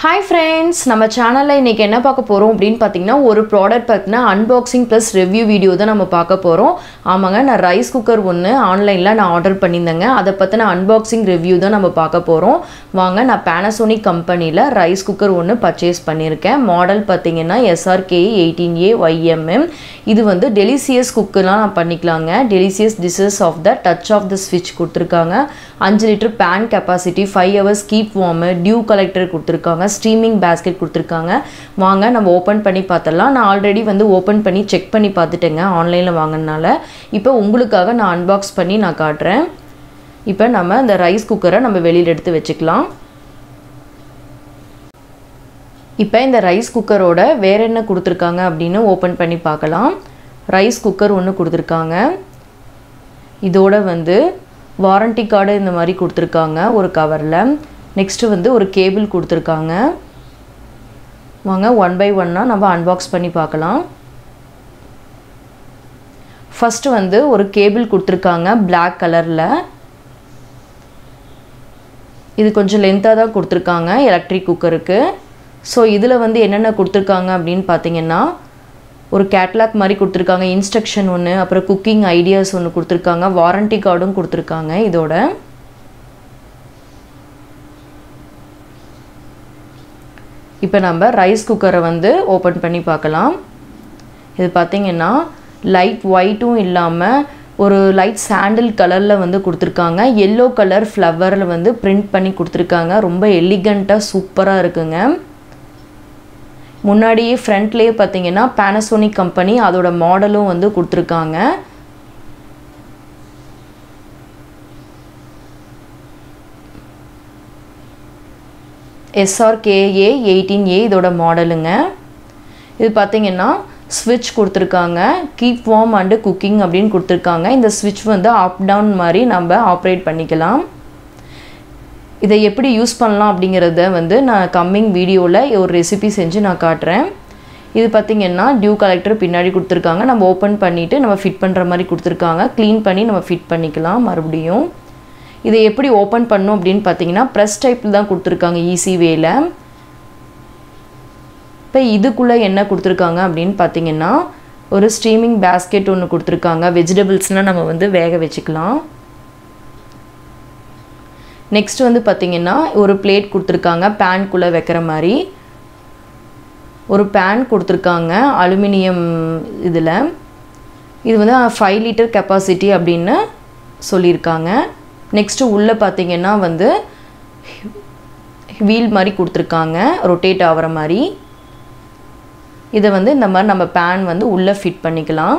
hi friends நம்ம சேனலில் இன்றைக்கி என்ன பார்க்க போகிறோம் அப்படின்னு பார்த்தீங்கன்னா ஒரு ப்ராடக்ட் பார்த்தீங்கன்னா அன்பாக்சிங் ப்ளஸ் ரிவ்யூ வீடியோ தான் நம்ம பார்க்க போகிறோம் ஆமாங்க நான் ரைஸ் குக்கர் ஒன்று ஆன்லைனில் நான் ஆர்டர் பண்ணியிருந்தேங்க அதை பற்றின அன்பாக்சிங் ரிவ்யூ தான் நம்ம பார்க்க போகிறோம் வாங்க நான் பேனசோனிக் கம்பெனியில் ரைஸ் குக்கர் ஒன்று பர்ச்சேஸ் பண்ணியிருக்கேன் மாடல் பார்த்தீங்கன்னா எஸ்ஆர்கே எயிட்டீன் ஏ ஒய்எம்எம் இது வந்து டெலிசியஸ் குக்கெலாம் நான் பண்ணிக்கலாங்க delicious dishes of the touch of the ஸ்விட்ச் கொடுத்துருக்காங்க அஞ்சு litre pan capacity five hours keep warm dew collector கொடுத்துருக்காங்க ஸ்ட்ரீமிங் பேஸ்கெட் கொடுத்துருக்காங்க வாங்க நம்ம ஓப்பன் பண்ணி பார்த்தலாம் நான் ஆல்ரெடி வந்து ஓப்பன் பண்ணி செக் பண்ணி பார்த்துட்டேங்க ஆன்லைனில் வாங்கினால இப்போ உங்களுக்காக நான் அன்பாக்ஸ் பண்ணி நான் காட்டுறேன் இப்போ நம்ம இந்த ரைஸ் குக்கரை நம்ம வெளியில் எடுத்து வச்சுக்கலாம் இப்போ இந்த ரைஸ் குக்கரோட வேற என்ன கொடுத்துருக்காங்க அப்படின்னு ஓப்பன் பண்ணி பார்க்கலாம் ரைஸ் குக்கர் ஒன்று கொடுத்துருக்காங்க இதோட வந்து வாரண்டி கார்டு இந்த மாதிரி கொடுத்துருக்காங்க ஒரு கவரில் நெக்ஸ்ட்டு வந்து ஒரு கேபிள் கொடுத்துருக்காங்க வாங்க ஒன் பை ஒன்னாக நம்ம அன்பாக்ஸ் பண்ணி பார்க்கலாம் ஃபஸ்ட்டு வந்து ஒரு கேபிள் கொடுத்துருக்காங்க பிளாக் கலரில் இது கொஞ்சம் லென்த்தாக தான் கொடுத்துருக்காங்க எலக்ட்ரிக் குக்கருக்கு ஸோ இதில் வந்து என்னென்ன கொடுத்துருக்காங்க அப்படின்னு பார்த்தீங்கன்னா ஒரு கேட்லாக் மாதிரி கொடுத்துருக்காங்க இன்ஸ்ட்ரக்ஷன் ஒன்று அப்புறம் குக்கிங் ஐடியாஸ் ஒன்று கொடுத்துருக்காங்க வாரண்டி கார்டும் கொடுத்துருக்காங்க இதோட இப்போ நம்ம ரைஸ் குக்கரை வந்து ஓப்பன் பண்ணி பார்க்கலாம் இது பார்த்திங்கன்னா லைட் ஒயிட்டும் இல்லாமல் ஒரு லைட் சாண்டில் கலரில் வந்து கொடுத்துருக்காங்க எல்லோ கலர் ஃப்ளவரில் வந்து பிரிண்ட் பண்ணி கொடுத்துருக்காங்க ரொம்ப எலிகண்ட்டாக சூப்பராக இருக்குங்க முன்னாடியே ஃப்ரண்ட்லேயே பார்த்தீங்கன்னா பேனசோனிக் கம்பெனி அதோட மாடலும் வந்து கொடுத்துருக்காங்க எஸ்ஆர்கேஏ எயிட்டீன் ஏ இதோட மாடலுங்க இது பார்த்தீங்கன்னா ஸ்விட்ச் கொடுத்துருக்காங்க கீப் வார்ம் அண்டு குக்கிங் அப்படின்னு கொடுத்துருக்காங்க இந்த ஸ்விட்ச் வந்து அப் டவுன் மாதிரி நம்ம ஆப்ரேட் பண்ணிக்கலாம் இதை எப்படி யூஸ் பண்ணலாம் அப்படிங்கிறத வந்து நான் கம்மிங் வீடியோவில் ஒரு ரெசிபி செஞ்சு நான் காட்டுறேன் இது பார்த்திங்கன்னா டியூ கலெக்டர் பின்னாடி கொடுத்துருக்காங்க நம்ம ஓப்பன் பண்ணிவிட்டு நம்ம ஃபிட் பண்ணுற மாதிரி கொடுத்துருக்காங்க க்ளீன் பண்ணி நம்ம ஃபிட் பண்ணிக்கலாம் மறுபடியும் இதை எப்படி ஓப்பன் பண்ணும் அப்படின்னு பார்த்தீங்கன்னா ப்ரெஸ் டைப்பில் தான் கொடுத்துருக்காங்க ஈஸி வேல இப்போ இதுக்குள்ளே என்ன கொடுத்துருக்காங்க அப்படின்னு பார்த்தீங்கன்னா ஒரு ஸ்ட்ரீமிங் பேஸ்கெட் ஒன்று கொடுத்துருக்காங்க வெஜிடபிள்ஸ்னால் நம்ம வந்து வேக வச்சுக்கலாம் நெக்ஸ்ட் வந்து பார்த்திங்கன்னா ஒரு பிளேட் கொடுத்துருக்காங்க பேன்குள்ளே வைக்கிற மாதிரி ஒரு பேன் கொடுத்துருக்காங்க அலுமினியம் இதில் இது வந்து ஃபைவ் லிட்டர் கெப்பாசிட்டி அப்படின்னு சொல்லியிருக்காங்க நெக்ஸ்ட்டு உள்ளே பார்த்தீங்கன்னா வந்து வீல் மாதிரி கொடுத்துருக்காங்க ரொட்டேட் ஆகிற மாதிரி இதை வந்து இந்த மாதிரி நம்ம பேன் வந்து உள்ளே ஃபிட் பண்ணிக்கலாம்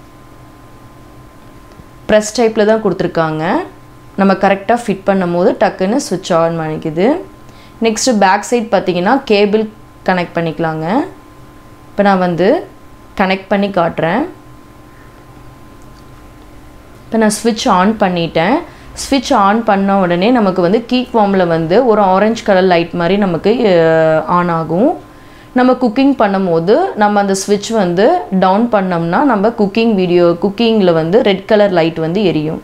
ப்ரெஸ் டைப்பில் தான் கொடுத்துருக்காங்க நம்ம கரெக்டாக ஃபிட் பண்ணும் போது டக்குன்னு சுவிட்ச் ஆன் பண்ணிக்குது நெக்ஸ்ட்டு பேக் சைட் பார்த்தீங்கன்னா கேபிள் கனெக்ட் பண்ணிக்கலாங்க இப்போ நான் வந்து கனெக்ட் பண்ணி காட்டுறேன் இப்போ நான் ஸ்விட்ச் ஆன் பண்ணிட்டேன் ஸ்விட்ச் ஆன் பண்ண உடனே நமக்கு வந்து கீக் வார்மில் வந்து ஒரு ஆரஞ்சு கலர் லைட் மாதிரி நமக்கு ஆன் ஆகும் நம்ம குக்கிங் பண்ணும்போது நம்ம அந்த ஸ்விட்ச் வந்து டவுன் பண்ணோம்னா நம்ம குக்கிங் வீடியோ குக்கிங்கில் வந்து ரெட் கலர் லைட் வந்து எரியும்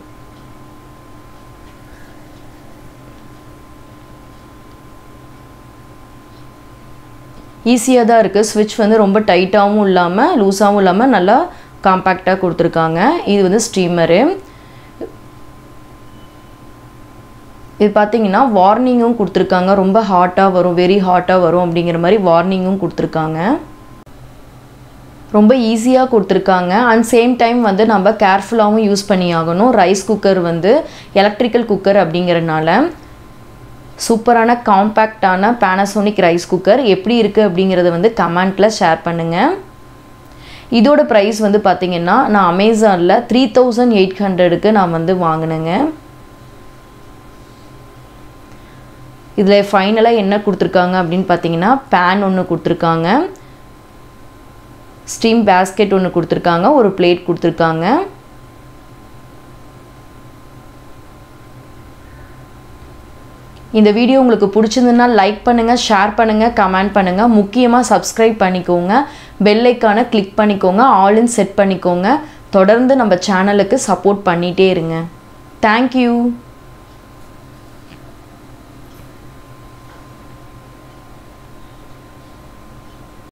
ஈஸியாக தான் இருக்குது ஸ்விட்ச் வந்து ரொம்ப டைட்டாகவும் இல்லாமல் லூஸாகவும் இல்லாமல் நல்லா காம்பேக்டாக கொடுத்துருக்காங்க இது வந்து ஸ்டீமரு இது பார்த்தீங்கன்னா வார்னிங்கும் கொடுத்துருக்காங்க ரொம்ப ஹாட்டாக வரும் வெரி ஹாட்டாக வரும் அப்படிங்கிற மாதிரி வார்னிங்கும் கொடுத்துருக்காங்க ரொம்ப ஈஸியாக கொடுத்துருக்காங்க அண்ட் சேம் டைம் வந்து நம்ம கேர்ஃபுல்லாகவும் யூஸ் பண்ணி ஆகணும் ரைஸ் குக்கர் வந்து எலக்ட்ரிக்கல் குக்கர் அப்படிங்கிறனால சூப்பரான காம்பேக்டான பேனசோனிக் ரைஸ் குக்கர் எப்படி இருக்குது அப்படிங்கிறத வந்து கமெண்ட்டில் ஷேர் பண்ணுங்கள் இதோட ப்ரைஸ் வந்து பார்த்திங்கன்னா நான் அமேசானில் த்ரீ தௌசண்ட் எயிட் ஹண்ட்ரடுக்கு நான் வந்து வாங்கினேங்க இதில் ஃபைனலாக என்ன கொடுத்துருக்காங்க அப்படின்னு பார்த்தீங்கன்னா பேன் ஒன்று கொடுத்துருக்காங்க ஸ்டீம் பேஸ்கெட் ஒன்று கொடுத்துருக்காங்க ஒரு பிளேட் கொடுத்துருக்காங்க இந்த வீடியோ உங்களுக்கு பிடிச்சிருந்துன்னா லைக் பண்ணுங்கள் ஷேர் பண்ணுங்கள் கமெண்ட் பண்ணுங்கள் முக்கியமாக சப்ஸ்கிரைப் பண்ணிக்கோங்க பெல்லைக்கான கிளிக் பண்ணிக்கோங்க ஆல்இன் செட் பண்ணிக்கோங்க தொடர்ந்து நம்ம சேனலுக்கு சப்போர்ட் பண்ணிகிட்டே இருங்க தேங்க்யூ